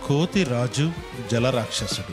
కోతి రాజు జలరాక్షసుడు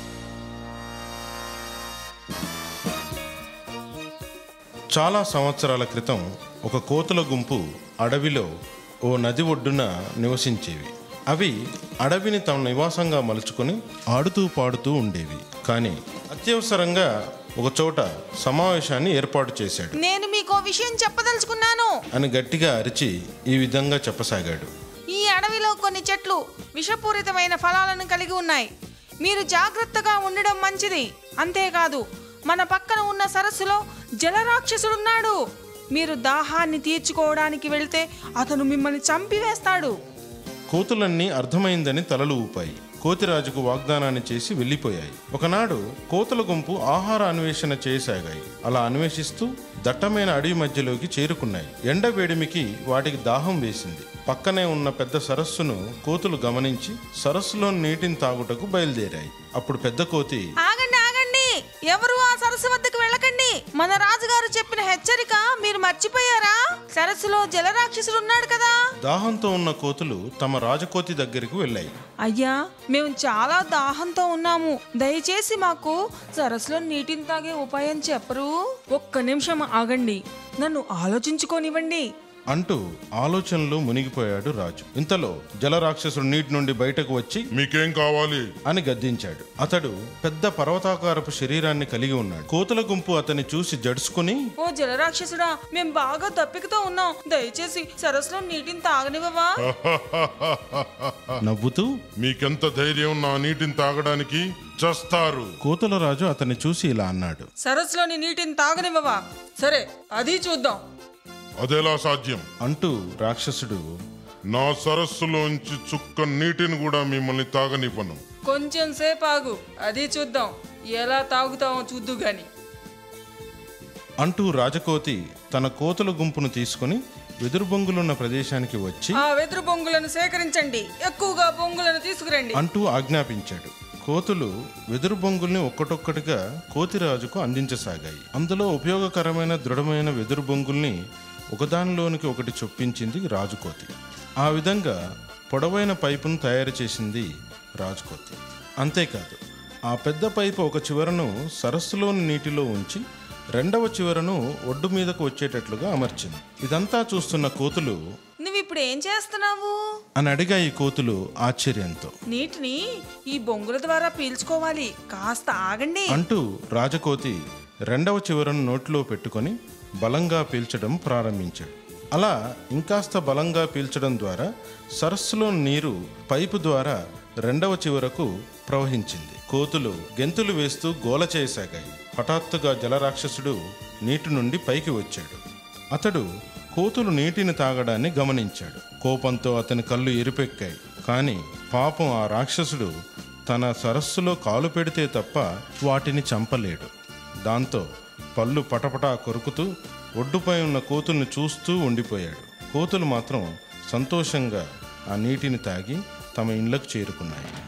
చాలా సంవత్సరాల క్రితం ఒక కోతుల గుంపు అడవిలో ఓ నది ఒడ్డున నివసించేవి అవి అడవిని తమ నివాసంగా మలుచుకొని ఆడుతూ పాడుతూ ఉండేవి కానీ అత్యవసరంగా ఒక చోట సమావేశాన్ని ఏర్పాటు చేశాడు నేను మీకు విషయం చెప్పదలుచుకున్నాను అని గట్టిగా అరిచి ఈ విధంగా చెప్పసాగాడు ఈ అడవిలో కొన్ని చెట్లు విషపూరితమైన ఫలాలను కలిగి ఉన్నాయి మీరు జాగ్రత్తగా ఉండడం మంచిది అంతేకాదు మన పక్కన ఉన్న సరస్సులో జలరాక్షసుడున్నాడు మీరు దాహాన్ని తీర్చుకోవడానికి వెళ్తే అతను మిమ్మల్ని చంపివేస్తాడు కోతులన్నీ అర్థమైందని తలలు ఊపాయి కోతిరాజుకు వాగ్దానాన్ని చేసి వెళ్ళిపోయాయి ఒకనాడు కోతుల గుంపు ఆహార అన్వేషణ చేయసాగాయి అలా అన్వేషిస్తూ దట్టమైన అడవి మధ్యలోకి చేరుకున్నాయి ఎండ వేడిమికి వాటికి దాహం వేసింది పక్కనే ఉన్న పెద్ద సరస్సును కోతులు గమనించి సరస్సులో నీటిని తాగుటకు బయలుదేరాయి అప్పుడు పెద్ద కోతి ఆగండి ఆగండి ఎవరు ఆ సరస్సు వద్దకు వెళ్ళకండి మన రాజుగారు చెప్పిన హెచ్చరిక మీరు మర్చిపోయారా సరస్సులో జలరాక్షసుడు ఉన్నాడు కదా దాహంతో ఉన్న కోతులు తమ రాజకోతి దగ్గరికి వెళ్ళాయి అయ్యా మేము చాలా దాహంతో ఉన్నాము దయచేసి మాకు సరస్సులో నీటిని తాగే ఉపాయం చెప్పరు ఒక్క నిమిషం ఆగండి నన్ను ఆలోచించుకోనివ్వండి అంటూ ఆలోచనలో మునిగిపోయాడు రాజు ఇంతలో జలరాక్షసుడు నీటి నుండి బయటకు వచ్చి మీకేం కావాలి అని గద్దించాడు అతడు పెద్ద పర్వతాకారపు శరీరాన్ని కలిగి ఉన్నాడు కోతుల గుంపు అతన్ని చూసి జడుచుకుని ఓ జలరాక్షసుడా మేము బాగా దప్పికతో ఉన్నాం దయచేసి సరస్సులో నీటిని తాగనివ్వవా నవ్వుతూ మీకెంత ధైర్యం నా నీటిని తాగడానికి చస్తారు కోతుల రాజు అతన్ని చూసి ఇలా అన్నాడు సరస్సులోని నీటిని తాగనివ్వవా సరే అది చూద్దాం అదెలా సాధ్యం అంటూ రాక్షసుడు నా సరస్సులోంచి చుక్క నీటిని కూడా మిమ్మల్ని తాగనివ్వను కొంచెం సేపు ఆగు అది చూద్దాం ఎలా తాగుతామో చూద్దు గాని అంటూ రాజకోతి తన కోతుల గుంపును తీసుకుని వెదురు బొంగులున్న ప్రదేశానికి వచ్చి ఆ వెదురు బొంగులను సేకరించండి ఎక్కువగా బొంగులను తీసుకురండి అంటూ ఆజ్ఞాపించాడు కోతులు వెదురు బొంగుల్ని ఒక్కటొక్కటిగా కోతిరాజుకు అందించసాగాయి అందులో ఉపయోగకరమైన దృఢమైన వెదురు బొంగుల్ని ఒకదానిలోనికి ఒకటి చొప్పించింది రాజుకోతి ఆ విధంగా పొడవైన పైపును తయారు చేసింది రాజుకోతి అంతేకాదు ఆ పెద్ద పైపు ఒక చివరను సరస్సులోని నీటిలో ఉంచి రెండవ చివరను ఒడ్డు మీదకు వచ్చేటట్లుగా అమర్చింది ఇదంతా చూస్తున్న కోతులు నువ్వు ఇప్పుడు ఏం చేస్తున్నావు అని అడిగాయి కోతులు ఆశ్చర్యంతో నీటిని ఈ బొంగుల ద్వారా పీల్చుకోవాలి కాస్త ఆగండి అంటూ రాజకోతి రెండవ చివరను నోట్లో పెట్టుకొని బలంగా పీల్చడం ప్రారంభించాడు అలా ఇంకాస్త బలంగా పీల్చడం ద్వారా సరస్సులో నీరు పైపు ద్వారా రెండవ చివరకు ప్రవహించింది కోతులు గెంతులు వేస్తూ గోల చేయసాగాయి హఠాత్తుగా జలరాక్షసుడు నీటి నుండి పైకి వచ్చాడు అతడు కోతులు నీటిని తాగడాన్ని గమనించాడు కోపంతో అతని కళ్ళు ఎరిపెక్కాయి కానీ పాపం ఆ రాక్షసుడు తన సరస్సులో కాలు పెడితే తప్ప వాటిని చంపలేడు దాంతో పళ్ళు పటపటా కొరుకుతూ ఒడ్డుపై ఉన్న కోతుల్ని చూస్తూ ఉండిపోయాడు కోతులు మాత్రం సంతోషంగా ఆ నీటిని తాగి తమ ఇండ్లకు చేరుకున్నాయి